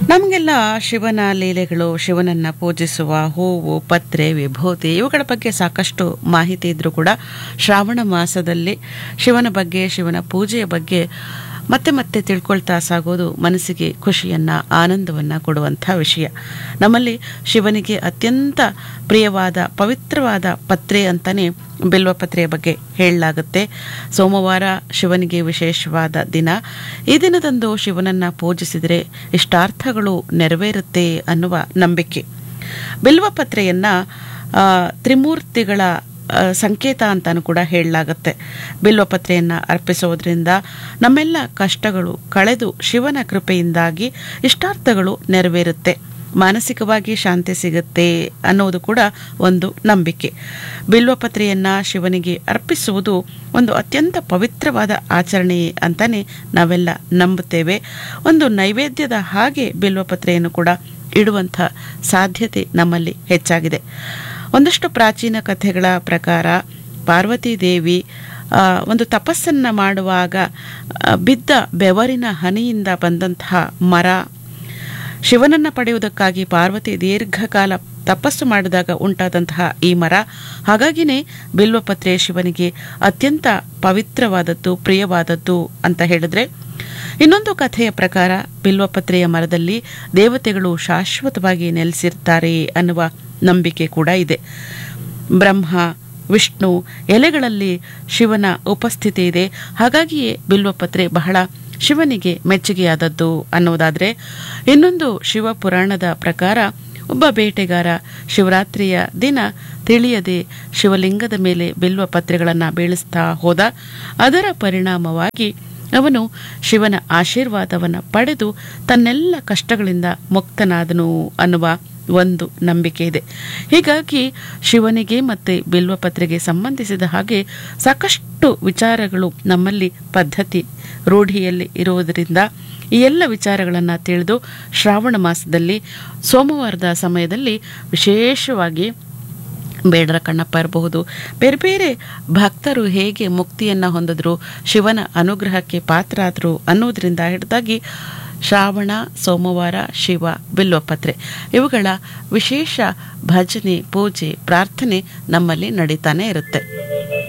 ನಮಗೆಲ್ಲ ಶಿವನ ಲೀಲೆಗಳು ಶಿವನನ್ನ ಪೂಜಿಸುವ ಹೂವು ಪತ್ರೆ ವಿಭೂತಿ ಇವುಗಳ ಬಗ್ಗೆ ಸಾಕಷ್ಟು ಮಾಹಿತಿ ಇದ್ರೂ ಕೂಡ ಶ್ರಾವಣ ಮಾಸದಲ್ಲಿ ಶಿವನ ಬಗ್ಗೆ ಶಿವನ ಪೂಜೆಯ ಬಗ್ಗೆ ಮತ್ತೆ ಮತ್ತೆ ತಿಳ್ಕೊಳ್ತಾ ಸಾಗೋದು ಮನಸ್ಸಿಗೆ ಖುಷಿಯನ್ನ ಆನಂದವನ್ನ ಕೊಡುವಂಥ ವಿಷಯ ನಮ್ಮಲ್ಲಿ ಶಿವನಿಗೆ ಅತ್ಯಂತ ಪ್ರಿಯವಾದ ಪವಿತ್ರವಾದ ಪತ್ರೆ ಅಂತಾನೆ ಬಿಲ್ವಪತ್ರೆಯ ಬಗ್ಗೆ ಹೇಳಲಾಗುತ್ತೆ ಸೋಮವಾರ ಶಿವನಿಗೆ ವಿಶೇಷವಾದ ದಿನ ಈ ದಿನದಂದು ಶಿವನನ್ನ ಪೂಜಿಸಿದರೆ ಇಷ್ಟಾರ್ಥಗಳು ನೆರವೇರುತ್ತೆ ಅನ್ನುವ ನಂಬಿಕೆ ಬಿಲ್ವಪತ್ರೆಯನ್ನ ಆ, ತ್ರಿಮೂರ್ತಿಗಳ ಆ, ಸಂಕೇತ ಅಂತಾನು ಕೂಡ ಹೇಳಲಾಗುತ್ತೆ ಬಿಲ್ವಪತ್ರೆಯನ್ನ ಅರ್ಪಿಸೋದ್ರಿಂದ ನಮ್ಮೆಲ್ಲ ಕಷ್ಟಗಳು ಕಳೆದು ಶಿವನ ಕೃಪೆಯಿಂದಾಗಿ ಇಷ್ಟಾರ್ಥಗಳು ನೆರವೇರುತ್ತೆ ಮಾನಸಿಕವಾಗಿ ಶಾಂತಿ ಸಿಗುತ್ತೆ ಅನ್ನೋದು ಕೂಡ ಒಂದು ನಂಬಿಕೆ ಬಿಲ್ವಪತ್ರೆಯನ್ನ ಶಿವನಿಗೆ ಅರ್ಪಿಸುವುದು ಒಂದು ಅತ್ಯಂತ ಪವಿತ್ರವಾದ ಆಚರಣೆ ಅಂತಾನೆ ನಾವೆಲ್ಲ ನಂಬುತ್ತೇವೆ ಒಂದು ನೈವೇದ್ಯದ ಹಾಗೆ ಬಿಲ್ವಪತ್ರೆಯನ್ನು ಕೂಡ ಇಡುವಂಥ ಸಾಧ್ಯತೆ ನಮ್ಮಲ್ಲಿ ಹೆಚ್ಚಾಗಿದೆ ಒಂದಷ್ಟು ಪ್ರಾಚೀನ ಕಥೆಗಳ ಪ್ರಕಾರ ಪಾರ್ವತಿ ದೇವಿ ಆ, ಒಂದು ತಪಸ್ಸನ್ನ ಮಾಡುವಾಗ ಆ, ಬಿದ್ದ ಬೆವರಿನ ಹನಿಯಿಂದ ಬಂದಂತಹ ಮರ ಶಿವನನ್ನ ಪಡೆಯುವುದಕ್ಕಾಗಿ ಪಾರ್ವತಿ ದೀರ್ಘಕಾಲ ತಪಸ್ಸು ಮಾಡಿದಾಗ ಉಂಟಾದಂತಹ ಈ ಮರ ಹಾಗಾಗಿನೇ ಬಿಲ್ವಪತ್ರೆ ಶಿವನಿಗೆ ಅತ್ಯಂತ ಪವಿತ್ರವಾದದ್ದು ಪ್ರಿಯವಾದದ್ದು ಅಂತ ಹೇಳಿದ್ರೆ ಇನ್ನೊಂದು ಕಥೆಯ ಪ್ರಕಾರ ಬಿಲ್ವಪತ್ರೆಯ ಮರದಲ್ಲಿ ದೇವತೆಗಳು ಶಾಶ್ವತವಾಗಿ ನೆಲೆಸಿರ್ತಾರೆ ಅನ್ನುವ ನಂಬಿಕೆ ಕೂಡ ಇದೆ ಬ್ರಹ್ಮ ವಿಷ್ಣು ಎಲೆಗಳಲ್ಲಿ ಶಿವನ ಉಪಸ್ಥಿತಿ ಇದೆ ಹಾಗಾಗಿಯೇ ಬಿಲ್ವಪತ್ರೆ ಬಹಳ ಶಿವನಿಗೆ ಮೆಚ್ಚುಗೆಯಾದದ್ದು ಅನ್ನೋದಾದ್ರೆ ಇನ್ನೊಂದು ಶಿವ ಪುರಾಣದ ಪ್ರಕಾರ ಒಬ್ಬ ಬೇಟೆಗಾರ ಶಿವರಾತ್ರಿಯ ದಿನ ತಿಳಿಯದೆ ಶಿವಲಿಂಗದ ಮೇಲೆ ಬಿಲ್ವ ಪತ್ರೆಗಳನ್ನು ಬೀಳಿಸ್ತಾ ಹೋದ ಅದರ ಪರಿಣಾಮವಾಗಿ ಅವನು ಶಿವನ ಆಶೀರ್ವಾದವನ್ನು ಪಡೆದು ತನ್ನೆಲ್ಲ ಕಷ್ಟಗಳಿಂದ ಮುಕ್ತನಾದನು ಅನ್ನುವ ಒಂದು ನಂಬಿಕೆ ಇದೆ ಹೀಗಾಗಿ ಶಿವನಿಗೆ ಮತ್ತೆ ಬಿಲ್ವಪತ್ರೆಗೆ ಸಂಬಂಧಿಸಿದ ಹಾಗೆ ಸಾಕಷ್ಟು ವಿಚಾರಗಳು ನಮ್ಮಲ್ಲಿ ಪದ್ಧತಿ ರೂಢಿಯಲ್ಲಿ ಇರುವುದರಿಂದ ಈ ಎಲ್ಲ ವಿಚಾರಗಳನ್ನು ತಿಳಿದು ಶ್ರಾವಣ ಮಾಸದಲ್ಲಿ ಸೋಮವಾರದ ಸಮಯದಲ್ಲಿ ವಿಶೇಷವಾಗಿ ಬೇಡರ ಕಣ್ಣಪ್ಪ ಇರಬಹುದು ಬೇರೆ ಬೇರೆ ಭಕ್ತರು ಹೇಗೆ ಮುಕ್ತಿಯನ್ನು ಹೊಂದಿದ್ರು ಶಿವನ ಅನುಗ್ರಹಕ್ಕೆ ಪಾತ್ರರಾದರು ಅನ್ನೋದರಿಂದ ಹಿಡಿದಾಗಿ ಶ್ರಾವಣ ಸೋಮವಾರ ಶಿವ ಬಿಲ್ವಪತ್ರೆ ಇವುಗಳ ವಿಶೇಷ ಭಜನೆ ಪೂಜೆ ಪ್ರಾರ್ಥನೆ ನಮ್ಮಲ್ಲಿ ನಡೀತಾನೆ ಇರುತ್ತೆ